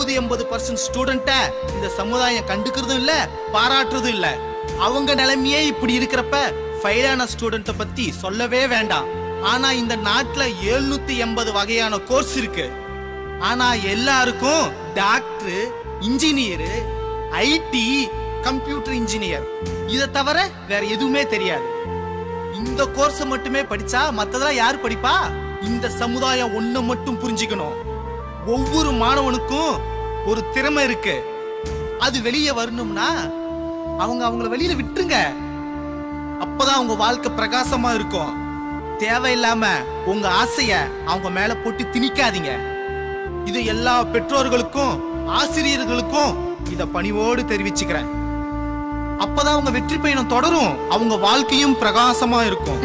எழுபது எண்பது பர்சன்ட் ஸ்டூடெண்ட்ட இந்த சமுதாயம் கண்டுக்கிறதும் இல்ல பாராட்டுறதும் இல்ல அவங்க நிலைமையே இப்படி இருக்கிறப்ப ஃபெயிலான ஸ்டூடெண்ட்ட பத்தி சொல்லவே வேண்டாம் ஆனா இந்த நாட்டுல 780 எண்பது வகையான கோர்ஸ் இருக்கு ஆனா எல்லாருக்கும் doctor engineer IT computer engineer இதை தவிர வேற எதுவுமே தெரியாது இந்த கோர்ஸ் மட்டுமே படிச்சா மத்ததெல்லாம் யார் படிப்பா இந்த சமுதாயம் ஒண்ணு மட்டும் புரிஞ்சுக்கணும் ஒவ்வொரு மாணவனுக்கும் ஒரு திறமை இருக்கு அது வெளியே வரணும்னா அவங்க அவங்கள வெளியில விட்டுருங்க அப்பதான் அவங்க வாழ்க்கை பிரகாசமா இருக்கும் தேவையில்லாம உங்க ஆசைய அவங்க மேல போட்டு திணிக்காதீங்க இது எல்லா பெற்றோர்களுக்கும் ஆசிரியர்களுக்கும் இத பணிவோடு தெரிவிச்சுக்கிறேன் அப்பதான் அவங்க வெற்றி பயணம் தொடரும் அவங்க வாழ்க்கையும் பிரகாசமா இருக்கும்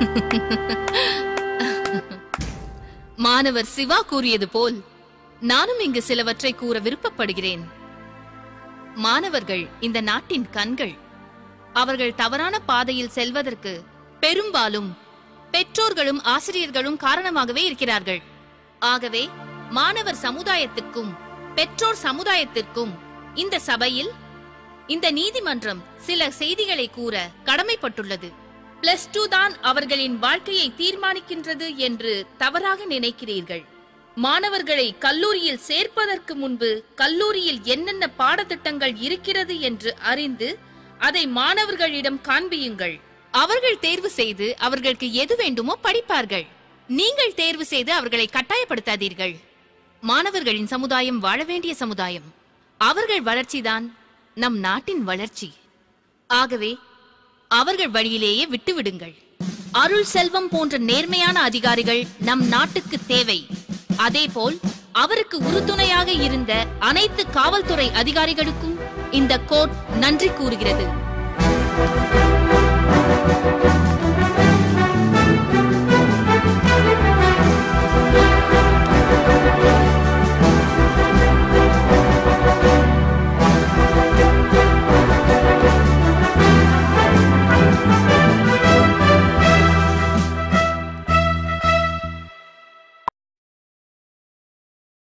மாணவர் சிவா கூறியது போல் நானும் இங்கு சிலவற்றை கூற விருப்பப்படுகிறேன் மாணவர்கள் இந்த நாட்டின் கண்கள் அவர்கள் தவறான பாதையில் செல்வதற்கு பெரும்பாலும் பெற்றோர்களும் ஆசிரியர்களும் காரணமாகவே இருக்கிறார்கள் ஆகவே மாணவர் சமுதாயத்துக்கும் பெற்றோர் சமுதாயத்திற்கும் இந்த சபையில் இந்த நீதிமன்றம் சில செய்திகளை கூற கடமைப்பட்டுள்ளது பிளஸ் டூ தான் அவர்களின் வாழ்க்கையை தீர்மானிக்கின்றது என்று தவறாக நினைக்கிறீர்கள் மாணவர்களை கல்லூரியில் சேர்ப்பதற்கு முன்பு கல்லூரியில் என்னென்ன பாடத்திட்டங்கள் இருக்கிறது என்று அறிந்து அதை மாணவர்களிடம் காண்பியுங்கள் அவர்கள் தேர்வு செய்து அவர்களுக்கு எது வேண்டுமோ படிப்பார்கள் நீங்கள் தேர்வு செய்து அவர்களை கட்டாயப்படுத்தாதீர்கள் மாணவர்களின் சமுதாயம் வாழ வேண்டிய சமுதாயம் அவர்கள் வளர்ச்சிதான் நம் நாட்டின் வளர்ச்சி ஆகவே அவர்கள் வழியிலேயே விட்டுவிடுங்கள் அருள் செல்வம் போன்ற நேர்மையான அதிகாரிகள் நம் நாட்டுக்கு தேவை அதேபோல் அவருக்கு உறுதுணையாக இருந்த அனைத்து காவல்துறை அதிகாரிகளுக்கும் இந்த கோர்ட் நன்றி கூறுகிறது